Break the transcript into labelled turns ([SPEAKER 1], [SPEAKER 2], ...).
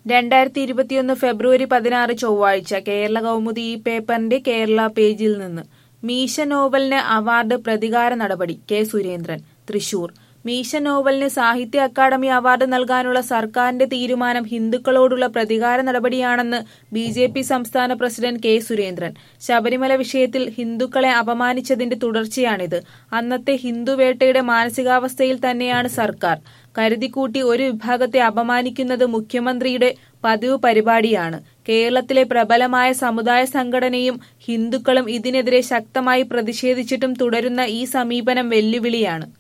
[SPEAKER 1] രണ്ടായിരത്തി ഇരുപത്തിയൊന്ന് ഫെബ്രുവരി പതിനാറ് ചൊവ്വാഴ്ച കേരള കൗമുദി ഈ പേപ്പറിന്റെ കേരള പേജിൽ നിന്ന് മീശ നോവലിന് അവാർഡ് പ്രതികാര നടപടി കെ സുരേന്ദ്രൻ തൃശൂർ മീശ നോവലിന് സാഹിത്യ അക്കാദമി അവാർഡ് നൽകാനുള്ള സർക്കാരിന്റെ തീരുമാനം ഹിന്ദുക്കളോടുള്ള പ്രതികാര നടപടിയാണെന്ന് ബി ജെ പി സംസ്ഥാന പ്രസിഡന്റ് കെ സുരേന്ദ്രൻ ശബരിമല വിഷയത്തിൽ ഹിന്ദുക്കളെ അപമാനിച്ചതിന്റെ തുടർച്ചയാണിത് അന്നത്തെ ഹിന്ദുവേട്ടയുടെ മാനസികാവസ്ഥയിൽ തന്നെയാണ് സർക്കാർ കരുതിക്കൂട്ടി ഒരു വിഭാഗത്തെ അപമാനിക്കുന്നത് മുഖ്യമന്ത്രിയുടെ പതിവ് പരിപാടിയാണ് കേരളത്തിലെ പ്രബലമായ സമുദായ സംഘടനയും ഹിന്ദുക്കളും ഇതിനെതിരെ ശക്തമായി പ്രതിഷേധിച്ചിട്ടും തുടരുന്ന ഈ സമീപനം വെല്ലുവിളിയാണ്